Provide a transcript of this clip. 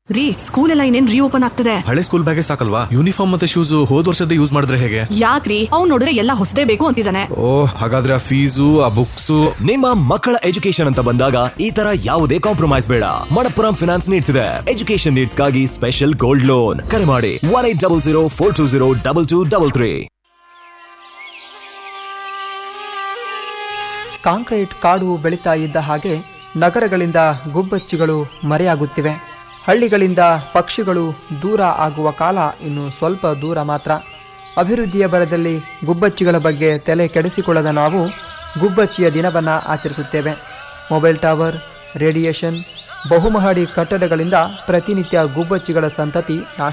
ರೀ ಸ್ಕೂಲ್ ಎಲ್ಲ ಇನ್ನೇನ್ ರೀಓಪನ್ ಆಗ್ತದೆ ಹಳೆ ಸ್ಕೂಲ್ ಬ್ಯಾಗೇ ಸಾಕಲ್ವಾ ಯೂನಿಫಾರ್ಮ್ ಮತ್ತೆ ಶೂಸ್ ಹೋದ್ ವರ್ಷದ ಯೂಸ್ ಮಾಡಿದ್ರೆ ಹೇಗೆ ಯಾಕ್ರಿ ಅವ್ನ್ ನೋಡಿದ್ರೆ ಎಲ್ಲ ಹೊಸದೇ ಬೇಕು ಅಂತಿದ್ದಾನೆ ಓ ಹಾಗಾದ್ರೆ ಆ ಫೀಸು ಆ ಬುಕ್ಸು ನಿಮ್ಮ ಮಕ್ಕಳ ಎಜುಕೇಶನ್ ಅಂತ ಬಂದಾಗ ಈ ತರ ಯಾವುದೇ ಕಾಂಪ್ರಮೈಸ್ ಬೇಡ ಮಣಪ್ಪುರಂ ಫಿನಾನ್ಸ್ ನೀಡ್ಸ್ ಇದೆ ಎಜುಕೇಶನ್ ನೀಡ್ಸ್ ಗಾಗಿ ಸ್ಪೆಷಲ್ ಗೋಲ್ಡ್ ಲೋನ್ ಕರೆ ಮಾಡಿ one eight double zero four two zero double two double three concrete ಕಾಡು ಬೆಳೀತಾ ಇದ್ದ ಹಾಗೆ ನಗರಗಳಿಂದ ಗುಬ್ಬಚ್ಚಿಗಳು ಮರೆಯಾಗುತ್ತಿವೆ ಹಳ್ಳಿಗಳಿಂದ ಪಕ್ಷಿಗಳು ದೂರ ಆಗುವ ಕಾಲ ಇನ್ನು ಸ್ವಲ್ಪ ದೂರ ಮಾತ್ರ ಅಭಿವೃದ್ಧಿಯ ಬರದಲ್ಲಿ ಗುಬ್ಬಚ್ಚಿಗಳ ಬಗ್ಗೆ ತಲೆ ಕೆಡಿಸಿಕೊಳ್ಳದ ನಾವು ಗುಬ್ಬಚ್ಚಿಯ ದಿನವನ್ನು ಆಚರಿಸುತ್ತೇವೆ ಮೊಬೈಲ್ ಟವರ್ ರೇಡಿಯೇಷನ್ ಬಹುಮಹಡಿ ಕಟ್ಟಡಗಳಿಂದ ಪ್ರತಿನಿತ್ಯ ಗುಬ್ಬಚ್ಚಿಗಳ ಸಂತತಿ ನಾಶ